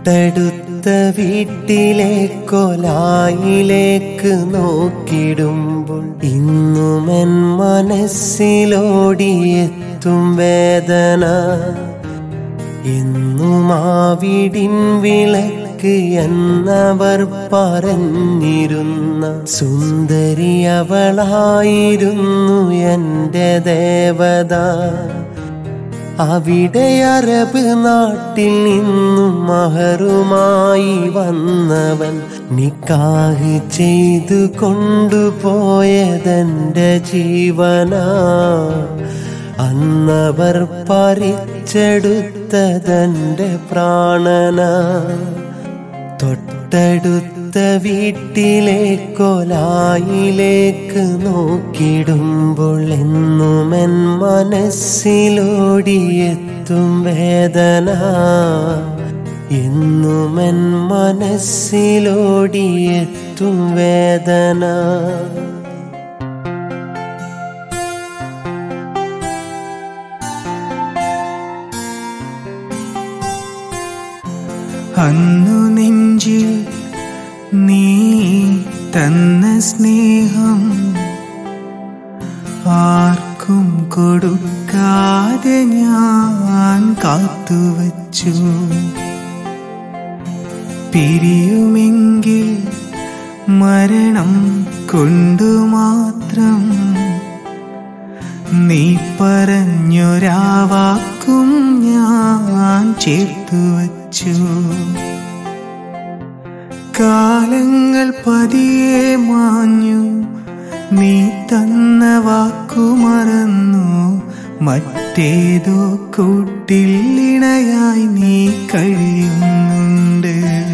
തൊട്ടടുത്ത വീട്ടിലെ കൊലായിലേക്ക് നോക്കിടുമ്പോൾ ഇന്നുമെൻ മനസ്സിലോടിയെത്തും വേദന എന്നും ആവിടിൻ വിളക്ക് എന്നവർ പറഞ്ഞിരുന്ന സുന്ദരി അവളായിരുന്നു എൻ്റെ ദേവത അവിടെ അറബ് നാട്ടിൽ നിന്നും മഹറുമായി വന്നവൻ നിക്കാഹ് ചെയ്തു കൊണ്ടുപോയതെന്റെ ജീവന അന്നവർ പറിച്ചെടുത്തതെന്റെ പ്രാണന തൊട്ടടുത്ത വീട്ടിലെ കൊലായിലേക്ക് നോക്കിടുമ്പോൾ എന്നുമെൻ മനസ്സിലോടിയെത്തും വേദന എന്നുമെൻ മനസ്സിലോടിയെത്തും വേദന അന്നു നെഞ്ചിൽ നീ തന്ന സ്നേഹം ആർക്കും കൊടുക്കാതെ ഞാൻ കാത്തുവച്ചു പിരിയുമെങ്കിൽ മരണം കൊണ്ടു മാത്രം നീ പറഞ്ഞൊരാ വാക്കും ഞാൻ ചേർത്തു വച്ചു കാലങ്ങൾ പതിയെ മാഞ്ഞു നീ തന്ന വാക്കു മറന്നു മറ്റേതോ കൂട്ടിൽ ഇണയായി നീ കഴിയുന്നുണ്ട്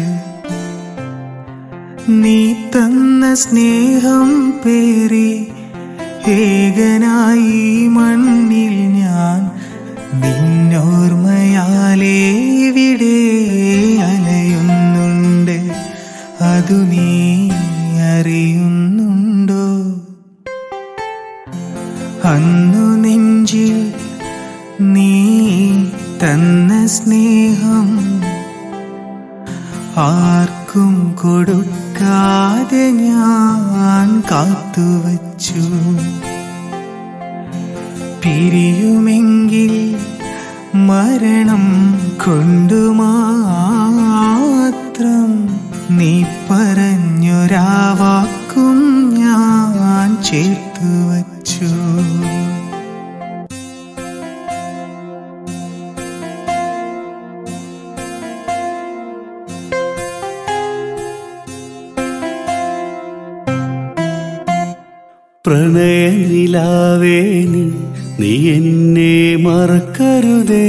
നീ തന്ന സ്നേഹം പേറി ഏകനായി ഈ മണ്ണിൽ ഞാൻ നിന്നോർമ്മയാലേ ഇവിടെ അലയുന്നുണ്ട് അതു നീ അറിയുന്നുണ്ടോ അന്നു നെഞ്ചിൽ നീ തന്ന സ്നേഹം ആർക്കും കൊടുക്കാതെ ഞാൻ കാത്തുവച്ചു പിരിയുമെങ്കിൽ മരണം കൊണ്ടു മാത്രം നീ പറഞ്ഞൊരാ വാക്കും ഞാൻ ചേർത്തു വച്ചു പ്രണയനിലാവേ നീ നീ എന്നെ മറക്കരുതേ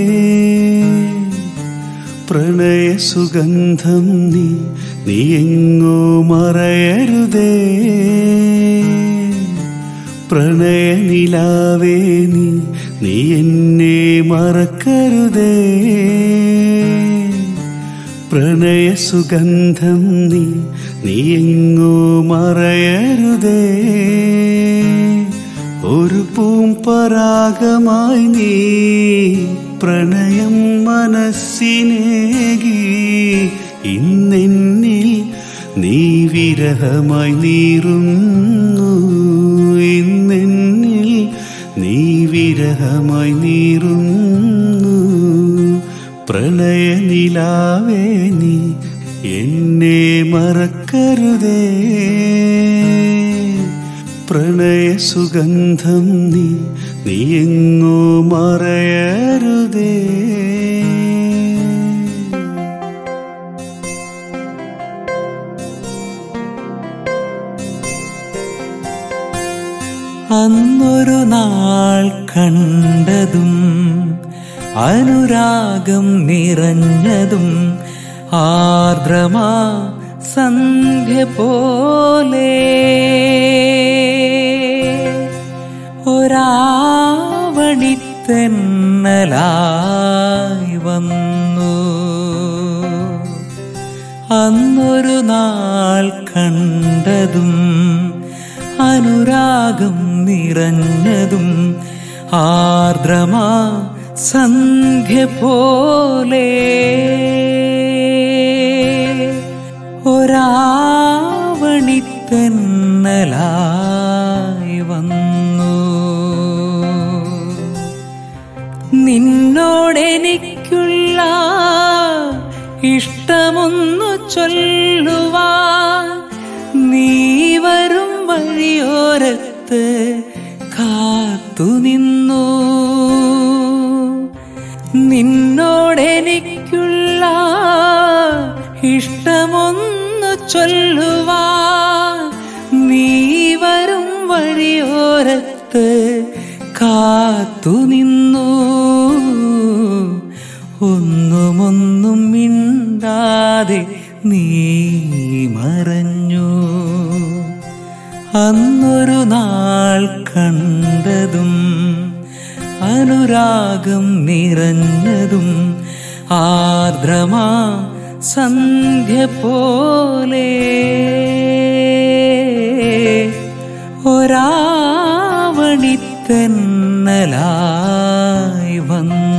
പ്രണയ സുഗന്ധം നീ നീ എങ്ങോ മറയരുതേ പ്രണയനിലാവേ നീ നീ എന്നെ മറക്കരുതേ പ്രണയ സുഗന്ധം നീ നീ എങ്ങോ മറയരുതേ ഒരു പൂമ്പരാഗമായി നീ പ്രണയം മനസ്സിനേകി ഇന്നെന്നിൽ നീ വിരഹമായി നീറുന്നു ഇന്നെന്നിൽ നീ വിരഹമായി നീറുന്നു പ്രണയനിലാവേ നീ എന്നെ മറക്കരുതേ പ്രണയ സുഗന്ധം നീ നീ എങ്ങോ മറയരുതേ അന്നൊരു നാൾ കണ്ടതും അനുരാഗം നിറഞ്ഞതും ആർദ്രമാ സന്ധ്യ പോലെ ഒരാവണിത്തെന്നലായി വന്നു അന്നൊരു നാൾ കണ്ടതും അനുരാഗം നിറഞ്ഞതും ആർദ്രമാ സന്ധ്യ പോലെ ഇഷ്ടമൊന്നു ചൊല്ലുവാൻ നീ വരും വഴിയോരത്ത് കാത്തുനിന്നു നിന്നോടെനിക്കുള്ള ഇഷ്ടമൊന്നു ചൊല്ലുവാൻ നീ വരും വഴിയോരത്ത് കാത്തുനിന്നു ഒന്നുമൊന്നും മിണ്ടാതെ നീ മറഞ്ഞു അന്നൊരു നാൾ കണ്ടതും അനുരാഗം നിറഞ്ഞതും ആർദ്രമാ സന്ധ്യ പോലെ ഒരാവണിത്തന്നലായി വന്നു